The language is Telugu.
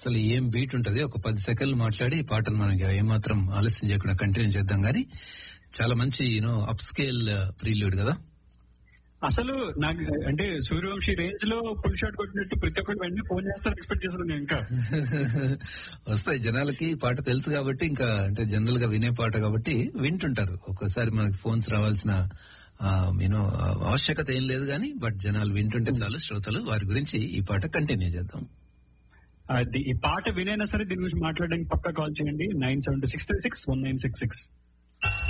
అసలు ఏం బీట్ ఉంటది ఒక పది సెకండ్లు మాట్లాడి ఈ పాటను మనకి ఏమాత్రం ఆలస్యం చేయకుండా కంటిన్యూ చేద్దాం గానీ చాలా మంచి యూనో అప్ స్కేల్ ప్రీల్యూడ్ కదా అసలు నాకు అంటే సూర్యవంశీ రేంజ్ లో ఫుల్ షాట్ కొట్టినట్టు ప్రతి ఒక్కరు వెంటనే ఫోన్ చేస్తారు ఎక్స్పెక్ట్ చేస్తాను నేను ఇంకా వస్తాయి జనాలకి ఈ పాట తెలుసు కాబట్టి ఇంకా అంటే జనరల్ గా వినే పాట కాబట్టి వింటుంటారు ఒక్కోసారి మనకి ఫోన్స్ రావాల్సిన యూనో ఆవశ్యకత ఏం లేదు కానీ బట్ జనాలు వింటుంటే చాలు శ్రోతలు వారి గురించి ఈ పాట కంటిన్యూ చేద్దాం అది ఈ పాట వినైనా సరే దీని గురించి మాట్లాడడానికి పక్కా కాల్ చేయండి nine seven two six three six one nine six six